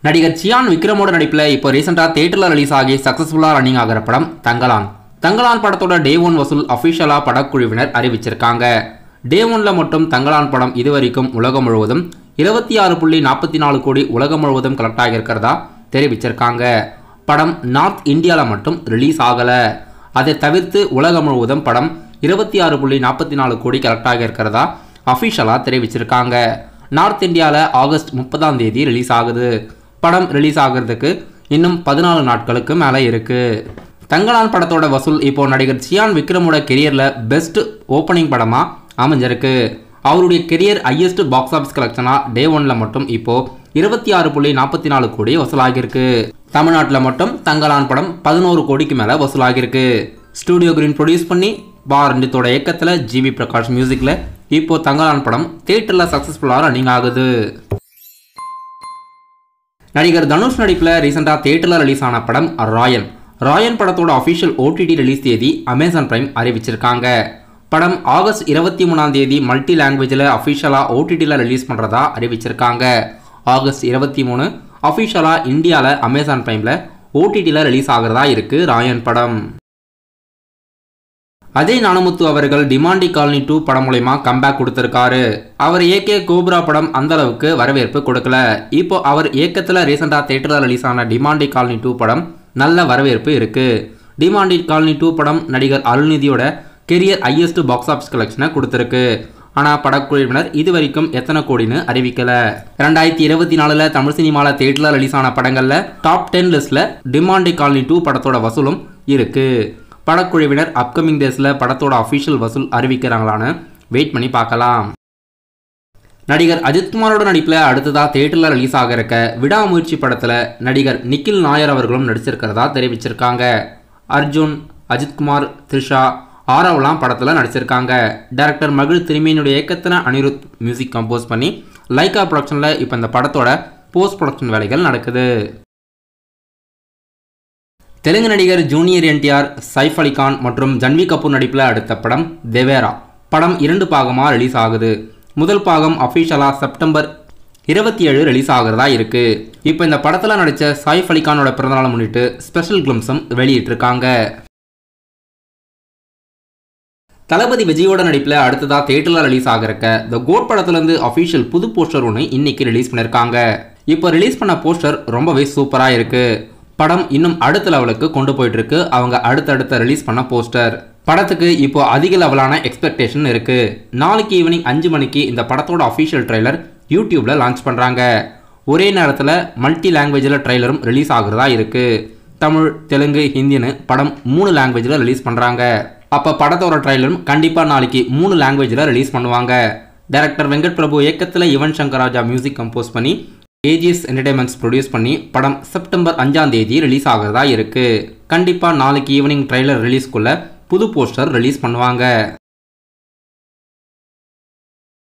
நடிகர் சியான் விக்ரமோட நடிப்பில் இப்போ ரீசெண்டாக தேட்டரில் ரிலீஸ் ஆகி சக்ஸஸ்ஃபுல்லாக ரன்னிங் ஆகிற படம் தங்கலான் தங்கலான் படத்தோட டே ஒன் வசூல் அஃபிஷியலாக படக்குழுவினர் அறிவிச்சிருக்காங்க டே ஒன்ல மட்டும் தங்கலான் படம் இதுவரைக்கும் உலகம் முழுவதும் இருபத்தி ஆறு புள்ளி நாற்பத்தி நாலு கோடி உலகம் முழுவதும் கலெக்ட் ஆகியிருக்கிறதா தெரிவிச்சிருக்காங்க படம் நார்த் இந்தியாவில் மட்டும் ரிலீஸ் ஆகலை அதை தவிர்த்து உலகம் முழுவதும் படம் இருபத்தி ஆறு புள்ளி நாற்பத்தி நாலு கோடி கலெக்ட் ஆகியிருக்கிறதா அஃபிஷியலாக தெரிவிச்சிருக்காங்க நார்த் இந்தியாவில் ஆகஸ்ட் முப்பதாம் தேதி ரிலீஸ் ஆகுது படம் ரிலீஸ் ஆகிறதுக்கு இன்னும் பதினாலு நாட்களுக்கு மேலே இருக்குது தங்கலான் படத்தோட வசூல் இப்போ நடிகர் சியான் விக்ரமோட கெரியரில் பெஸ்ட் ஓப்பனிங் படமாக அமைஞ்சிருக்கு அவருடைய கெரியர் ஹையஸ்ட் பாக்ஸ் ஆஃபீஸ் கலெக்ஷனாக டே ஒன்ல மட்டும் இப்போ இருபத்தி ஆறு புள்ளி நாற்பத்தி நாலு கோடி வசூலாகியிருக்கு தமிழ்நாட்டில் மட்டும் தங்கலான் படம் பதினோரு கோடிக்கு மேலே வசூலாகியிருக்கு ஸ்டூடியோ கிரீன் ப்ரொடியூஸ் பண்ணி பா ரஞ்சித்தோட இயக்கத்தில் ஜிவி பிரகாஷ் மியூசிக்கில் இப்போ தங்கலான் படம் தியேட்டரில் சக்ஸஸ்ஃபுல்லாக ரன்னிங் ஆகுது நடிகர் தனுஷ் நடிப்பில் ரீசெண்டாக தியேட்டரில் ரிலீஸ் ஆன படம் ராயன் ராயன் படத்தோட அஃபிஷியல் ஓடிடி ரிலீஸ் தேதி அமேசான் பிரைம் அறிவிச்சிருக்காங்க படம் ஆகஸ்ட் இருபத்தி மூணாம் தேதி மல்டி லாங்குவேஜில் அஃபிஷியலாக ஓடிடியில் ரிலீஸ் பண்ணுறதா அறிவிச்சிருக்காங்க ஆகஸ்ட் இருபத்தி மூணு அஃபிஷியலாக இந்தியாவில் அமேசான் பிரைமில் ஓடிடியில் ரிலீஸ் ஆகிறதா இருக்குது ராயன் படம் அஜய் ஞானமுத்து அவர்கள் டிமாண்டி காலனி டூ படம் மூலயமா கம்பேக் கொடுத்திருக்காரு அவர் இயக்கிய கோப்ரா படம் அந்த அளவுக்கு வரவேற்பு கொடுக்கல இப்போ அவர் இயக்கத்தில் ரீசெண்டாக தேட்டரில் ரிலீஸ் ஆன டிமாண்டி காலனி டூ படம் நல்ல வரவேற்பு இருக்கு டிமாண்டி காலனி டூ படம் நடிகர் அருள்நிதியோட கெரியர் ஹையஸ்ட் பாக்ஸ் ஆஃபீஸ் கலெக்ஷனை கொடுத்துருக்கு ஆனால் படக்குழுவினர் இது வரைக்கும் எத்தனை கோடின்னு அறிவிக்கல ரெண்டாயிரத்தி இருபத்தி நாலுல தமிழ் சினிமாவில் தேட்டரில் ரிலீஸ் ஆன படங்களில் டாப் டென் லிஸ்ட்ல டிமாண்டி காலனி டூ படத்தோட வசூலும் இருக்கு படக்குழுவினர் அப்கமிங் டேஸில் படத்தோட அஃபிஷியல் வசூல் அறிவிக்கிறாங்களான்னு வெயிட் பண்ணி பார்க்கலாம் நடிகர் அஜித்குமாரோட நடிப்பில் அடுத்ததாக தேட்டரில் ரிலீஸ் ஆக இருக்க விடாமுயற்சி படத்தில் நடிகர் நிக்கில் நாயர் அவர்களும் நடிச்சிருக்கிறதா தெரிவிச்சிருக்காங்க அர்ஜுன் அஜித்குமார் த்ரிஷா ஆரவ்லாம் படத்தில் நடிச்சிருக்காங்க டைரக்டர் மகிழ் திருமேனியுடைய இயக்கத்தில் அனிருத் மியூசிக் கம்போஸ் பண்ணி லைக்கா ப்ரொடக்ஷனில் இப்போ இந்த படத்தோட போஸ்ட் ப்ரொடக்ஷன் வேலைகள் நடக்குது தெலுங்கு நடிகர் ஜூனியர் என்டிஆர் சைஃப் அலி கான் மற்றும் ஜன்வி கபூர் நடிப்பில் அடுத்த படம் தேவேரா படம் இரண்டு பாகமாக ரிலீஸ் ஆகுது முதல் பாகம் அஃபிஷியலாக செப்டம்பர் இருபத்தி ஏழு ரிலீஸ் ஆகிறதா இருக்கு இப்போ இந்த படத்தில் நடித்த சைஃப் அலி கானோட பிறந்தநாளை முன்னிட்டு ஸ்பெஷல் கிளிம்ஸும் வெளியிட்டிருக்காங்க தளபதி விஜயோட நடிப்பில் அடுத்ததாக தேட்டரில் ரிலீஸ் ஆகிறக்க த கோட் படத்துலேருந்து அஃபிஷியல் புது போஸ்டர் ஒன்று இன்னைக்கு ரிலீஸ் பண்ணியிருக்காங்க இப்போ ரிலீஸ் பண்ண போஸ்டர் ரொம்பவே சூப்பராக இருக்கு படம் இன்னும் அடுத்த லெவலுக்கு கொண்டு போயிட்டு இருக்கு அவங்க அடுத்தடுத்த ரிலீஸ் பண்ண போஸ்டர் படத்துக்கு இப்போ அதிக லெவலான எக்ஸ்பெக்டேஷன் இருக்கு நாளைக்கு ஈவினிங் அஞ்சு மணிக்கு இந்த படத்தோட அஃபிஷியல் ட்ரெய்லர் யூடியூப்ல லான்ச் பண்ணுறாங்க ஒரே நேரத்தில் மல்டி லாங்குவேஜில் ட்ரெய்லரும் ரிலீஸ் ஆகுறதா இருக்கு தமிழ் தெலுங்கு ஹிந்தின்னு படம் மூணு லாங்குவேஜில் ரிலீஸ் பண்ணுறாங்க அப்போ படத்தோட ட்ரெய்லரும் கண்டிப்பாக நாளைக்கு மூணு லாங்குவேஜில் ரிலீஸ் பண்ணுவாங்க டைரக்டர் வெங்கட் பிரபு இயக்கத்தில் யுவன் சங்கர் ராஜா மியூசிக் கம்போஸ் பண்ணி ஏஜிஎஸ் என்டர்டைன்மெண்ட்ஸ் ப்ரொடியூஸ் பண்ணி படம் செப்டம்பர் அஞ்சாம் தேதி ரிலீஸ் ஆகிறதா இருக்கு கண்டிப்பாக நாளைக்கு ஈவினிங் ட்ரெய்லர் ரிலீஸ்க்குள்ள புது போஸ்டர் ரிலீஸ் பண்ணுவாங்க